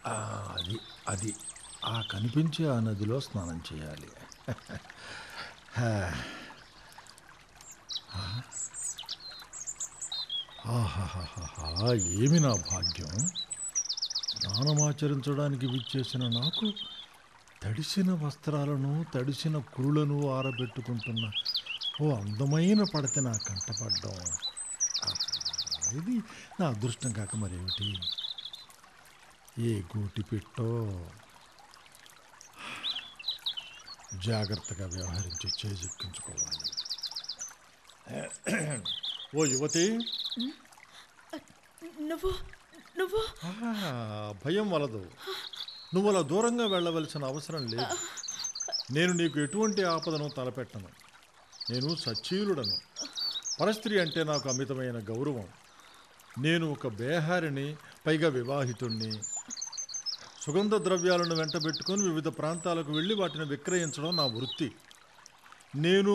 ఆ, అది అది ఆ కనిపించే ఆ నదిలో స్నానం చేయాలి హా. ఆ. ఆహాహాహాహా, ఏమి నా భాగ్యం స్నానమాచరించడానికి విచ్చేసిన నాకు తడిసిన వస్త్రాలను తడిసిన కురులను ఆరబెట్టుకుంటున్న ఓ అందమైన పడత నా కంటపడ్డం ఆహా, ఇది నా అదృష్టం కాక మరేమిటి ఏ గూటి పెట్టో జాగ్రత్తగా వ్యవహరించి చేజిక్కించుకోవాలి ఓ యువతి నువ్వు నువ్వు ఆ, భయం వలదు నువ్వు అలా దూరంగా వెళ్ళవలసిన అవసరం లేదు నేను నీకు ఎటువంటి ఆపదను తలపెట్టను నేను సచ్చీలుడను పరస్త్రీ అంటే నాకు అమితమైన గౌరవం నేను ఒక బేహారిని పైగా వివాహితుణ్ణి సుగంధ ద్రవ్యాలను వెంటబెట్టుకొని వివిధ ప్రాంతాలకు వెళ్ళి వాటిని విక్రయించడం నా వృత్తి నేను